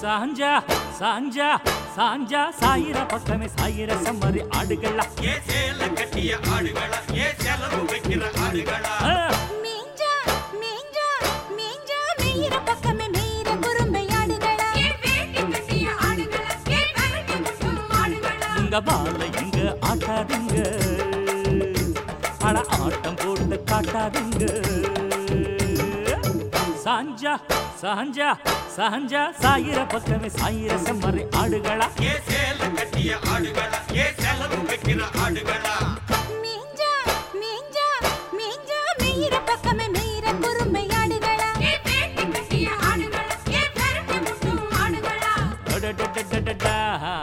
சாஞ்சா சாஞ்சா சாஞ்சா சாயிர பக்கமே சாயிர செம்மறி ஆடுகளா ஏ சேல கட்டிய ஆடுகளா ஏ செலவு வைக்கிற ஆடுகளா ஆ, மேஞ்சா மேஞ்சா மேஞ்சா மேயிற பக்கமே மேயிற குறும்பையாடுகளா இங்க பால இங்க ஆட்டாதீங்க அட ஆட்டம் போட்டு காட்டாதீங்க சாஞ்சா சாஞ்சா சாஞ்சா சாயிர பக்கமே சாயிர செம்மறி ஆடுகளா ஏ சேல கட்டிய ஆடுகளா ஏ செலவு வைக்கிற ஆடுகளா மேஞ்சா மேஞ்சா மேஞ்சா மேயிற பக்கமே மேயிற குறும்பையாடுகளா அடடடடடடா.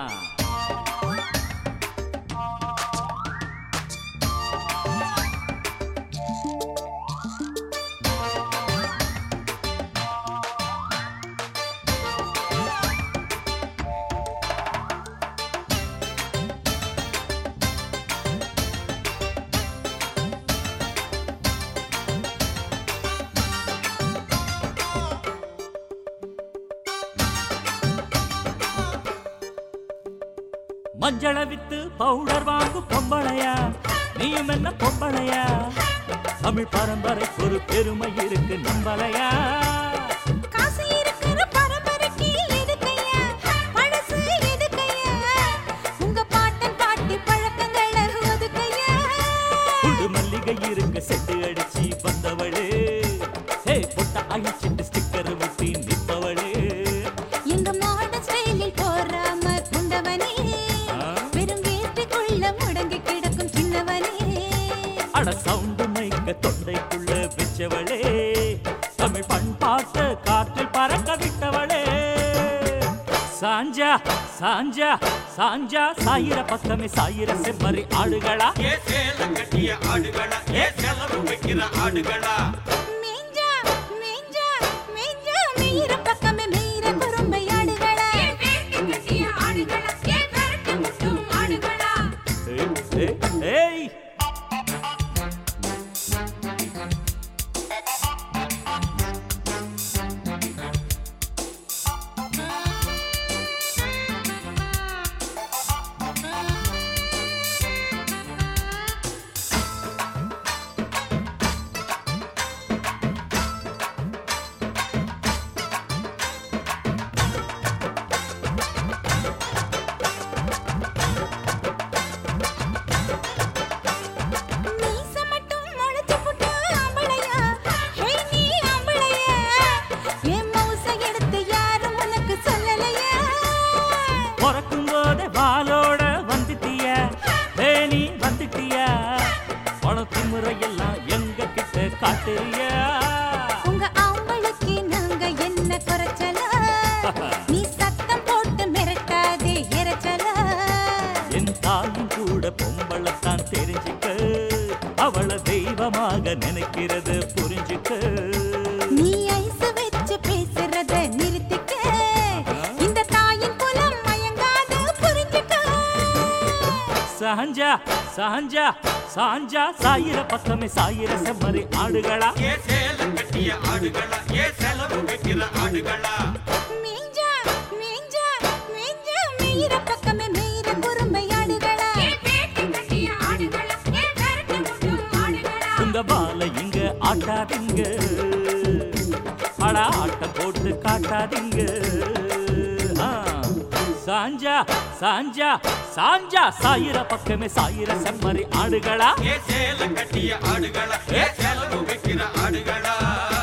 மஞ்சள வித்து பவுடர் வாங்கும் பொம்பளையா நீயும் என்ன பொம்பளையா தமிழ் பரம்பரைக்கு ஒரு பெருமை இருக்கு நம்பலையா காசு இருக்கிற பரம்பரைக்கு எதுக்கையா பழசு எதுக்கையா உங்க பாட்டன் பாட்டி பழக்கங்களை ஒதுக்கையா புது மல்லிகை இருக்கு செட்டு அடிச்சு வந்தவளே ஹே பொட்ட அழிச்சிட்டு ஸ்டிக்கர் ஒட்டி நிற்பவளே எங்க மாடர்ன் ஸ்டைலில் போறாம குண்டவனே ஆ? வெறும் வேட்டிக்குள்ள முடங்கி கிடக்கும் சின்னவனே அட சவுண்டு மைக்க தொண்டைக்குள்ள வச்சவளே தமிழ் பண்பாட்டு காற்றில் பறக்க விட்டவளே சாஞ்சா சாஞ்சா சாஞ்சா சாயிர பக்கமே சாயிர செம்மறி ஆடுகளா ஏ சேல கட்டிய ஆடுகளா ஏ செலவு வைக்கிற ஆடுகளா மேஞ்சா மேஞ்சா மேஞ்சா மேயிற பக்கமே மேயிற குறும்பையாடுகளா ஏய், ஏய், ஏய் மீச மட்டும் முளைச்சு புட்ட ஆம்பளையா ஹே நீ ஆம்பளையா என் மவுச எடுத்து யாரும் உனக்கு சொல்லலையா பிறக்கும் போதே வாளோட வந்துட்டிய தேனி வந்துட்டிய பணத்து முறையெல்லாம் எங்க கிட்ட காட்டுறியா உங்க ஆம்பளைக்கு நாங்க என்ன குறைச்சலா நீ சத்தம் போட்டு மிரட்டாதே இறைச்சலா என் தாயும் கூட பொம்பளைத்தான் தெரிஞ்சுக்க அவளை தெய்வமாக நினைக்கிறது புரிஞ்சுக்க நீ ஐஸ் வச்சு பேசுறத நிறுத்திக்க இந்த தாயின் குலம் மயங்காது புரிஞ்சுக்க சாஞ்சா சாஞ்சா சாஞ்சா சாயிர பக்கமே சாயிர செம்மறி ஆடுகளா ஏ சேல கட்டிய ஆடுகளா ஏ செலவு வைக்கிற ஆடுகளா மேஞ்சா மேஞ்சா மேஞ்சா மேயிற பக்கமே மேயிற குறும்பையாடுகளா உங்க பால இங்க ஆட்டாதீங்க அட ஆட்டம் போட்டு காட்டாதீங்க ஆ, சாஞ்சா சாஞ்சா சாஞ்சா சாயிர பக்கமே சாயிர செம்மறி ஆடுகளா ஏ சேல கட்டிய ஆடுகளா ஏ செலவு வைக்கிற ஆடுகளா